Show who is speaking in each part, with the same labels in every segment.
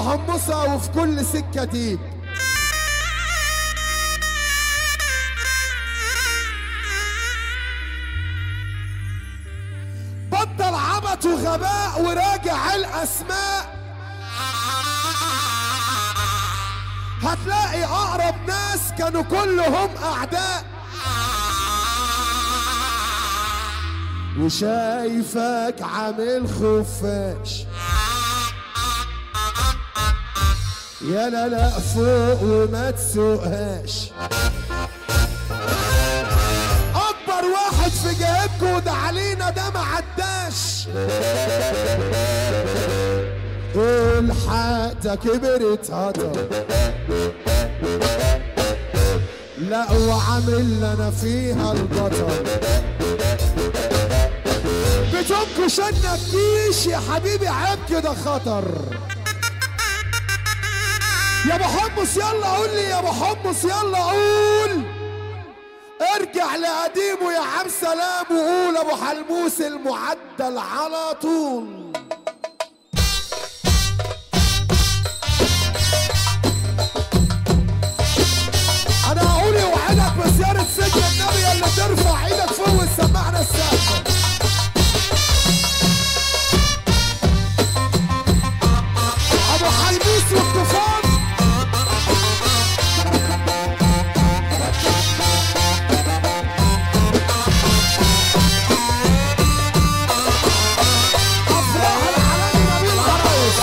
Speaker 1: حمصة وفي كل سكة ديب بطل عبط وغباء وراجع الأسماء هتلاقي أقرب ناس كانوا كلهم أعداء وشايفك عامل خفاش يا لا لا فوق وما تسوقهاش اكبر واحد في جيبكوا ده علينا ده ما عداش الحق كبرت هطل لا وعامل انا فيها البطل بتنكش النكيش يا حبيبي عيب كده خطر يا ابو حمص يلا قول لي يا ابو حمص يلا قول ارجع لقديمه يا عم سلام وقول ابو حلموس المعدل على طول انا هقول اوعدك بزيارة سجن النبي اللي ترفع ايدك فوق وتسمعنا السقف ابو حلموس والطوفان افراح العالمي نبيل عرايس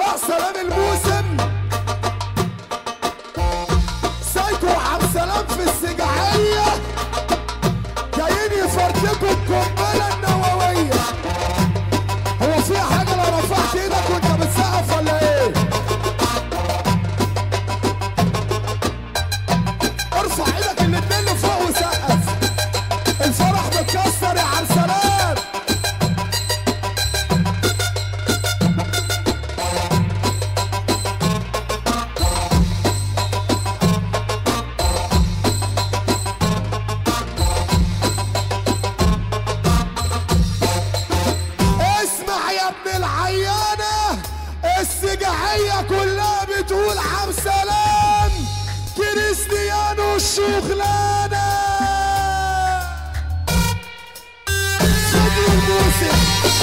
Speaker 1: طلع سلام الموسم سايكو وعبد السلام في السجعية جايين يفرتكوا القنبلة النووية هو في حاجة لو رفعت ايدك وانت بتسقف ولا ايه؟ ارفع ايدك الاتنين لفوق وسقف الفرح متكسر يا عبد السلام اسمع يا ابن العيانة السجعية كلها بتقول عبد السلام كريستيانو الشغلانة فيديو الموسم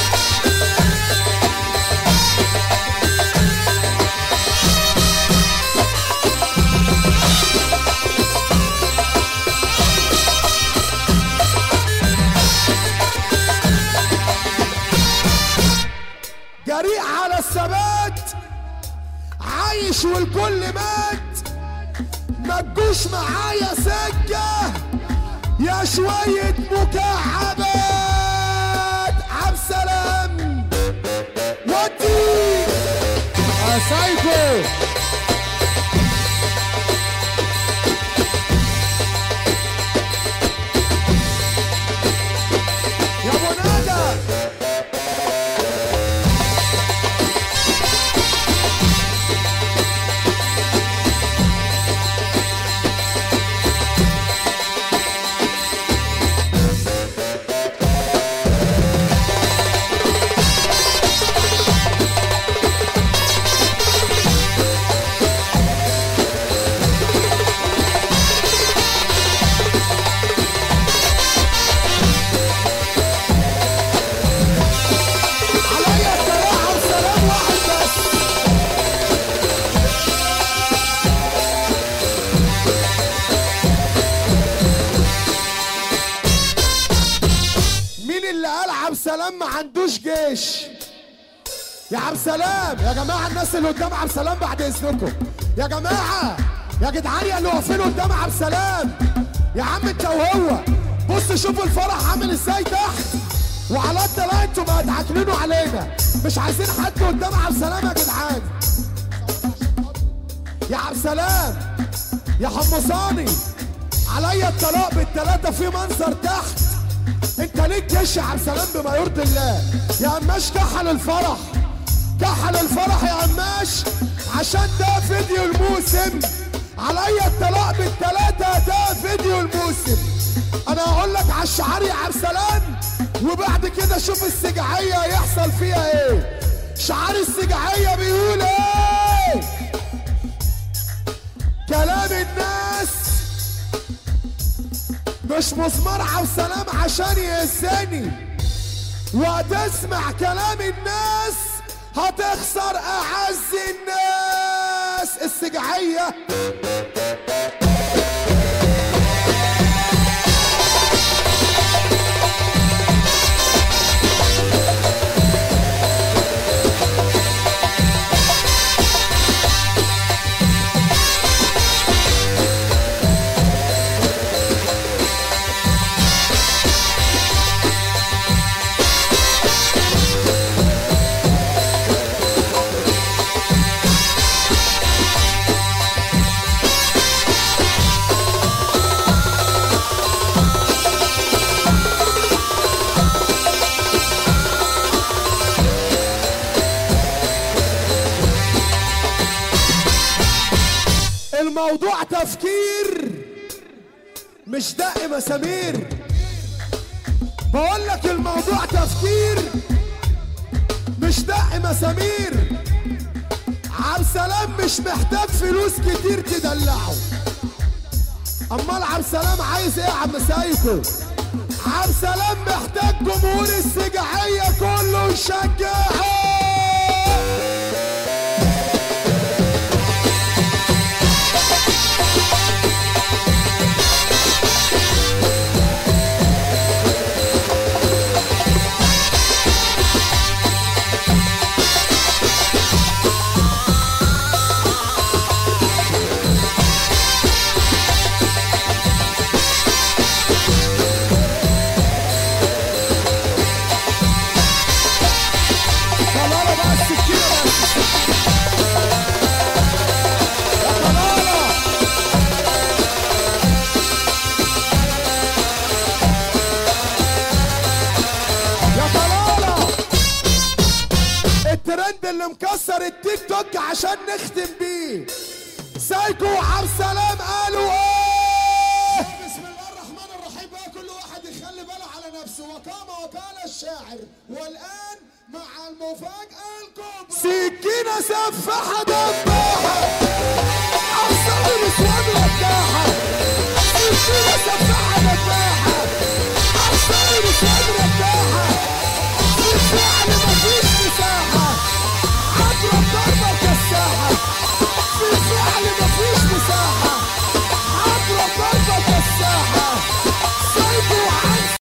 Speaker 1: جريء على الثبات عايش والكل مات ما تجوش معايا سكة يا شوية مكعبات عبد السلام ودي سايكو يا منادى عليا الصراحة وسلام واحد بس مين اللي قال عبد السلام ما عندوش جيش يا عبد السلام يا جماعة الناس اللي قدام عبد السلام بعد إذنكم يا جماعة يا جدعان يا اللي واقفين قدام عبد السلام يا عم انت وهو بص شوفوا الفرح عامل ازاي تحت وعلى الدلاء انتوا بقى تعكنينوا علينا مش عايزين حد قدام عبد السلام يا جدعان يا عبد السلام يا حمصاني عليا الطلاق بالتلاتة في منظر تحت انت ليك جيش يا عبد السلام بما يرضي الله يا قماش كحل الفرح كحل الفرح يا قماش عشان ده فيديو الموسم عليا الطلاق بالتلاتة ده فيديو الموسم انا هقول لك على الشعار يا عبد السلام وبعد كده شوف السجعية يحصل فيها ايه شعار السجعية بيقول ايه كلام الناس مش مسمار عبد السلام عشان يهزني وتسمع كلام الناس هتخسر اعز الناس السجعيه الموضوع تفكير مش دق مسامير بقول لك الموضوع تفكير مش دق مسامير عبد السلام مش محتاج فلوس كتير تدلعه امال عبد السلام عايز ايه يا عم سايكو عبد السلام محتاج جمهور السجعيه كله يشجعه اللي مكسر التيك توك عشان نختم بيه سايكو وعبد السلام قالوا ايه
Speaker 2: بسم الله الرحمن الرحيم بقى كل واحد يخلي باله على نفسه وقام وقال الشاعر والآن مع المفاجأة الكبرى
Speaker 1: سكينة سفاحة دباحة أحسن نسوان وداحة سكينة سفاحة